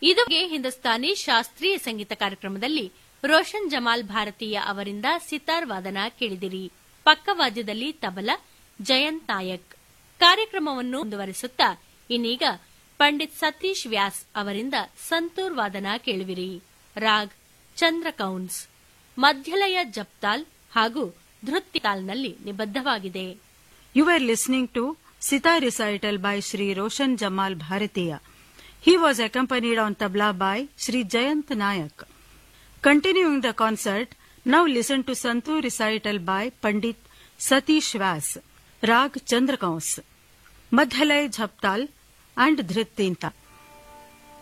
ಇದುಗೆ ಹಿಂದೂಸ್ತಾನಿ ಶಾಸ್ತ್ರೀಯ ಸಂಗೀತ ಕಾರ್ಯಕ್ರಮದಲ್ಲಿ ರೋಷನ್ ಜಮಾಲ್ ಭಾರತೀಯ ಅವರಿಂದ ಸಿತಾರ್ ವಾದನ ಕೇಳಿದಿರಿ ಪಕ್ಕವಾದ್ಯದಲ್ಲಿ ತಬಲ ಜಯಂತ್ ನಾಯಕ್ ಕಾರ್ಯಕ್ರಮವನ್ನು ಮುಂದುವರಿಸುತ್ತಾ ಇನ್ನೀಗ ಪಂಡಿತ್ ಸತೀಶ್ ವ್ಯಾಸ್ ಅವರಿಂದ ಸಂತೂರ್ ವಾದನ ಕೇಳುವಿರಿ ರಾಗ್ ಚಂದ್ರಕೌನ್ಸ್ ಮಧ್ಯಲಯ ಜಪ್ತಾಲ್ ಹಾಗೂ ಧೃತ್ಯತಾಲ್ನಲ್ಲಿ ನಿಬದ್ಧವಾಗಿದೆ You were listening to Sitar recital by Sri Roshan Jamal Bharatiya. He was accompanied on tabla by Sri Jayant Nayak. Continuing the concert, now listen to Santur recital by Pandit Satish Vyas, Rag Chandrakans, Madhalay Jhaptal and Dhritinta.